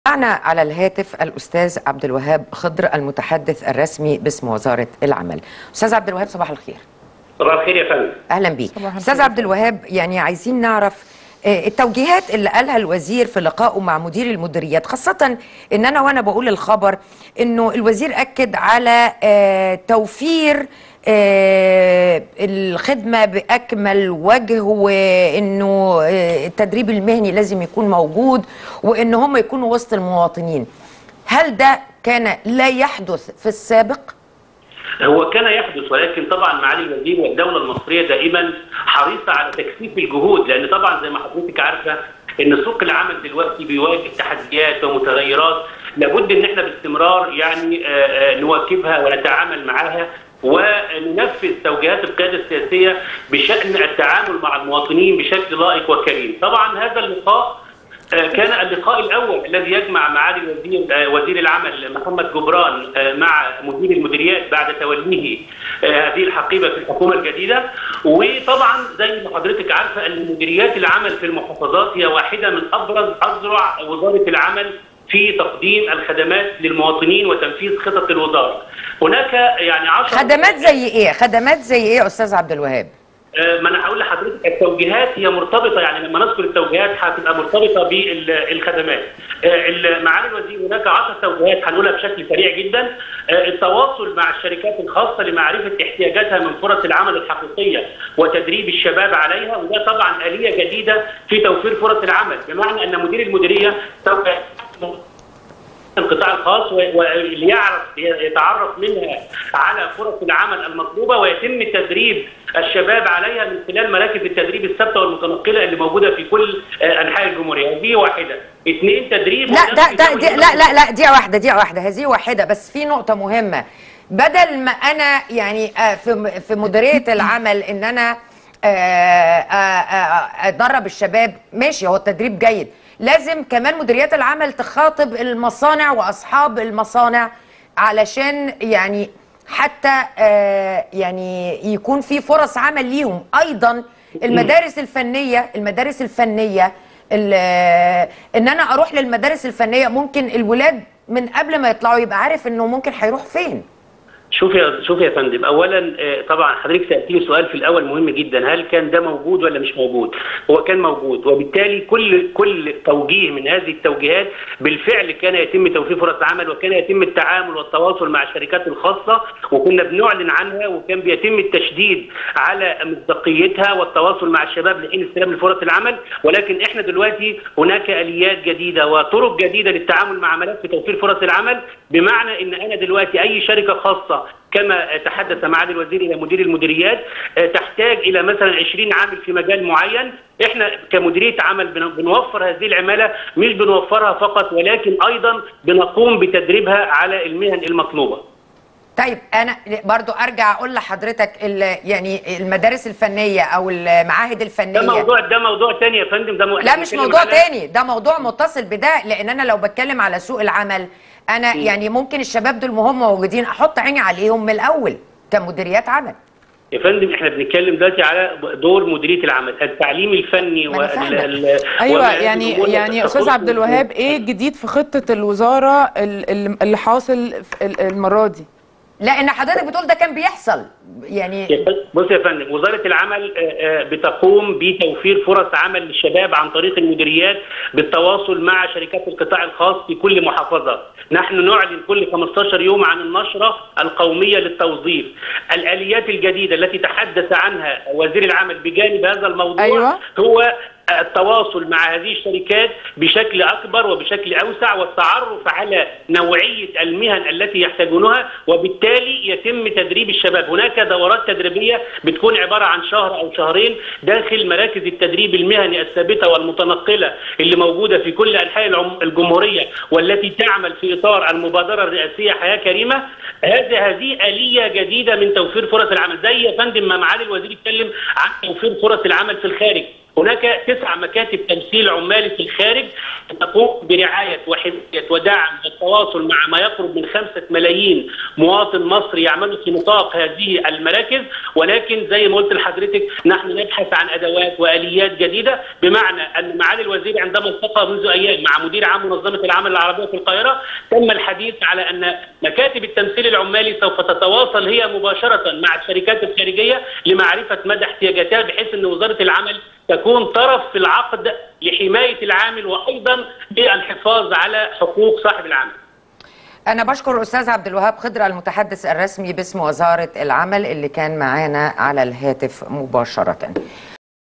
معنا على الهاتف الأستاذ عبد الوهاب خضر المتحدث الرسمي باسم وزارة العمل أستاذ عبد الوهاب صباح الخير صباح الخير يا فندم أهلا بيك صباح أستاذ الخير. عبد الوهاب يعني عايزين نعرف آه، التوجيهات اللي قالها الوزير في لقائه مع مدير المديريات خاصة ان انا وانا بقول الخبر انه الوزير اكد على آه، توفير آه، الخدمة بأكمل وجه وانه آه، التدريب المهني لازم يكون موجود وان هم يكونوا وسط المواطنين هل ده كان لا يحدث في السابق؟ هو كان يحدث ولكن طبعا معالي الوزير والدوله المصريه دائما حريصه على تكثيف الجهود لان طبعا زي ما حضرتك عارفه ان سوق العمل دلوقتي بيواجه تحديات ومتغيرات لابد ان احنا باستمرار يعني آه، آه، نواكبها ونتعامل معها وننفذ توجيهات القياده السياسيه بشان التعامل مع المواطنين بشكل لائق وكريم. طبعا هذا اللقاء آه، كان اللقاء الاول الذي يجمع معالي الوزير آه، وزير العمل محمد جبران آه، مع مدير المديريات بعد توليه آه، هذه الحقيبه في الحكومه الجديده وطبعا زي ما حضرتك عارفه ان مديريات العمل في المحافظات هي واحده من ابرز اذرع وزاره العمل في تقديم الخدمات للمواطنين وتنفيذ خطط الوزاره. هناك يعني 10 خدمات زي ايه؟ خدمات زي ايه يا استاذ عبد الوهاب؟ آه، ما انا هقول لحضرتك التوجيهات هي مرتبطه يعني لما نذكر التوجيهات هتبقى مرتبطه بالخدمات. معالي الوزير هناك 10 توجيهات هنقولها بشكل سريع جدا آه، التواصل مع الشركات الخاصه لمعرفه احتياجاتها من فرص العمل الحقيقيه وتدريب الشباب عليها وده طبعا اليه جديده في توفير فرص العمل بمعنى ان مدير المديريه سوف القطاع الخاص و- وليعرف يتعرف منها على فرص العمل المطلوبه ويتم تدريب الشباب عليها من خلال مراكز التدريب الثابته والمتنقله اللي موجوده في كل آه، انحاء الجمهوريه دي واحده اثنين تدريب لا ده ده ونفس دي لا لا لا دي واحده دي واحده هذه واحده بس في نقطه مهمه بدل ما انا يعني آه، في في مديريه العمل ان انا آه، آه، آه، ادرب الشباب ماشي هو التدريب جيد لازم كمان مديريات العمل تخاطب المصانع واصحاب المصانع علشان يعني حتى آه، يعني يكون في فرص عمل ليهم ايضا المدارس الفنيه المدارس الفنيه ال- ان انا اروح للمدارس الفنيه ممكن الولاد من قبل ما يطلعوا يبقى عارف انه ممكن هيروح فين شوف يا شوف يا فندم اولا آه، طبعا حضرتك سالتني سؤال في الاول مهم جدا هل كان ده موجود ولا مش موجود هو كان موجود وبالتالي كل كل توجيه من هذه التوجيهات بالفعل كان يتم توفير فرص عمل وكان يتم التعامل والتواصل مع الشركات الخاصه وكنا بنعلن عنها وكان بيتم التشديد على مصداقيتها والتواصل مع الشباب لحين استلام فرص العمل ولكن احنا دلوقتي هناك اليات جديده وطرق جديده للتعامل مع ملف توفير فرص العمل بمعنى ان انا دلوقتي اي شركه خاصه كما تحدث معالي الوزير الى مدير المديريات آه، تحتاج الى مثلا 20 عامل في مجال معين احنا كمديريه عمل بن- بنوفر هذه العماله مش بنوفرها فقط ولكن ايضا بنقوم بتدريبها على المهن المطلوبه طيب انا برضو ارجع اقول لحضرتك ال- يعني المدارس الفنيه او المعاهد ده الفنيه موضوع ده موضوع تاني يا فندم ده مو- لا إحنا مش بنتكلم موضوع على- تاني ده موضوع متصل بده لان انا لو بتكلم على سوق العمل انا يعني ممكن الشباب دول وهم موجودين احط عيني عليهم من الاول كمديريات عمل يا فندم احنا بنتكلم دلوقتي على دور مديريه العمل التعليم الفني ما أنا فاهمة. وال ايوه وما يعني الأمور يعني استاذ تخص- عبد الوهاب ايه الجديد في خطه الوزاره ال- ال- اللي حاصل في ال- المره دي لا ان حضرتك بتقول ده كان بيحصل يعني يا فندم- بص يا فندم وزاره العمل آه، آه، بتقوم بتوفير فرص عمل للشباب عن طريق المديريات بالتواصل مع شركات القطاع الخاص في كل محافظه نحن نعلن كل 15 يوم عن النشره القوميه للتوظيف الاليات الجديده التي تحدث عنها وزير العمل بجانب هذا الموضوع أيوة. هو التواصل مع هذه الشركات بشكل اكبر وبشكل اوسع والتعرف على نوعيه المهن التي يحتاجونها وبالتالي يتم تدريب الشباب، هناك دورات تدريبيه بتكون عباره عن شهر او شهرين داخل مراكز التدريب المهني الثابته والمتنقله اللي موجوده في كل انحاء العم- الجمهوريه والتي تعمل في اطار المبادره الرئاسيه حياه كريمه، هذه هذه اليه جديده من توفير فرص العمل، زي يا فندم ما معالي الوزير اتكلم عن توفير فرص العمل في الخارج، هناك تسع مكاتب تمثيل عمالي في الخارج تقوم برعاية وحماية ودعم والتواصل مع ما يقرب من خمسة ملايين مواطن مصري يعملوا في نطاق هذه المراكز ولكن زي ما قلت لحضرتك نحن نبحث عن أدوات وآليات جديدة بمعنى أن معالي الوزير عندما التقى منذ أيام مع مدير عام منظمة العمل العربية في القاهرة تم الحديث على أن مكاتب التمثيل العمالي سوف تتواصل هي مباشرة مع الشركات الخارجية لمعرفة مدى احتياجاتها بحيث أن وزارة العمل تكون طرف في العقد لحماية العامل وأيضا للحفاظ على حقوق صاحب العمل أنا بشكر الأستاذ عبد الوهاب خضر المتحدث الرسمي باسم وزارة العمل اللي كان معانا على الهاتف مباشرة